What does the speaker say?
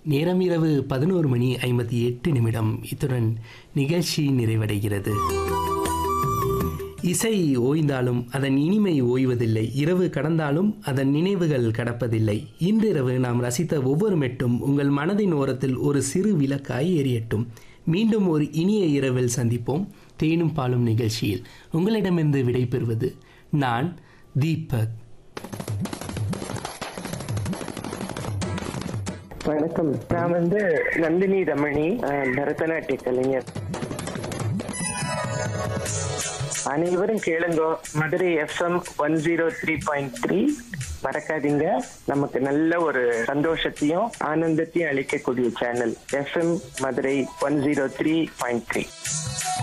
நேரம் இரவு பதினோரு மணி ஐம்பத்தி எட்டு நிமிடம் இத்துடன் நிகழ்ச்சி நிறைவடைகிறது இசை ஓய்ந்தாலும் அதன் இனிமை ஓய்வதில்லை இரவு கடந்தாலும் அதன் நினைவுகள் கடப்பதில்லை இன்றிரவு நாம் ரசித்த ஒவ்வொரு மெட்டும் உங்கள் மனதின் ஓரத்தில் ஒரு சிறு விளக்காய் எரியட்டும் மீண்டும் ஒரு இனிய இரவில் சந்திப்போம் தேனும் பாலும் நிகழ்ச்சியில் உங்களிடமிருந்து விடைபெறுவது நான் தீபக் வணக்கம் நான் வந்து நந்தினி ரமணி அஹ், பரதநாட்டிய கலைஞர் அனைவரும் கேளுங்க Madurai FM one zero three point three மறக்காதீங்க நமக்கு நல்ல ஒரு சந்தோஷத்தையும் ஆனந்தத்தையும் அளிக்கக்கூடிய channel FM Madurai one zero three point three